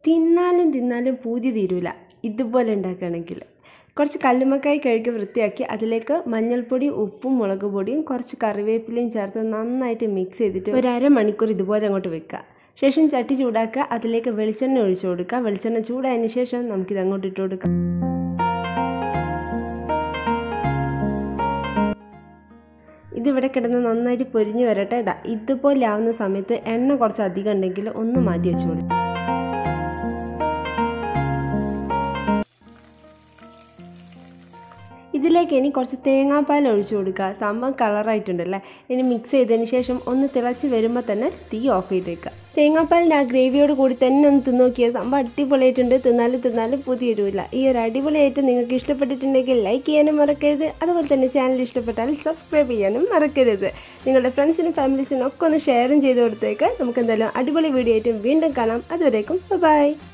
തിന്നാലും തിന്നാലും പൂതി തീരൂല ഇതുപോലെ ഉണ്ടാക്കുകയാണെങ്കിൽ കുറച്ച് കല്ലുമ്മക്കായി കഴുകി വൃത്തിയാക്കി അതിലേക്ക് മഞ്ഞൾപ്പൊടി ഉപ്പും മുളക് പൊടിയും കുറച്ച് കറിവേപ്പിലയും ചേർത്ത് നന്നായിട്ട് മിക്സ് ചെയ്തിട്ട് ഒരു അരമണിക്കൂർ ഇതുപോലെ അങ്ങോട്ട് വെക്കുക ശേഷം ചട്ടി ചൂടാക്കുക അതിലേക്ക് വെളിച്ചെണ്ണ ഒഴിച്ചു കൊടുക്കുക വെളിച്ചെണ്ണ ചൂടായതിന് ശേഷം നമുക്കിത് അങ്ങോട്ട് ഇട്ട് കൊടുക്കാം ഇതിവിടെ കിടന്ന് നന്നായിട്ട് പൊരിഞ്ഞ് വരട്ടെ ഇതാ ഇതുപോലെ ആവുന്ന സമയത്ത് എണ്ണ കുറച്ച് അധികം ഉണ്ടെങ്കിൽ ഒന്ന് മാറ്റി വെച്ച് കൊടുക്കും ഇതിലേക്ക് ഇനി കുറച്ച് തേങ്ങാപ്പാൽ ഒഴിച്ചു കൊടുക്കുക സംഭവം കളറായിട്ടുണ്ടല്ലേ ഇനി മിക്സ് ചെയ്തതിന് ശേഷം ഒന്ന് തിളച്ച് വരുമ്പോൾ തന്നെ തീ ഓഫ് ചെയ്തേക്കുക തേങ്ങാപ്പാലിൻ്റെ ആ ഗ്രേവിയോട് കൂടി തന്നെ ഒന്ന് തിന്ന് നോക്കിയാൽ സംഭവം അടിപൊളിയായിട്ടുണ്ട് തിന്നാലും തിന്നാലും പുതിയൊരുമില്ല ഈ ഒരു അടിപൊളിയായിട്ട് നിങ്ങൾക്ക് ഇഷ്ടപ്പെട്ടിട്ടുണ്ടെങ്കിൽ ലൈക്ക് ചെയ്യാനും മറക്കരുത് അതുപോലെ തന്നെ ചാനൽ ഇഷ്ടപ്പെട്ടാൽ സബ്സ്ക്രൈബ് ചെയ്യാനും മറക്കരുത് നിങ്ങളുടെ ഫ്രണ്ട്സിനും ഫാമിലീസിനും ഒക്കെ ഒന്ന് ഷെയറും ചെയ്ത് കൊടുത്തേക്ക് നമുക്ക് എന്തായാലും അടിപൊളി വീഡിയോ ആയിട്ടും വീണ്ടും കാണാം അതുവരേക്കും ബൈ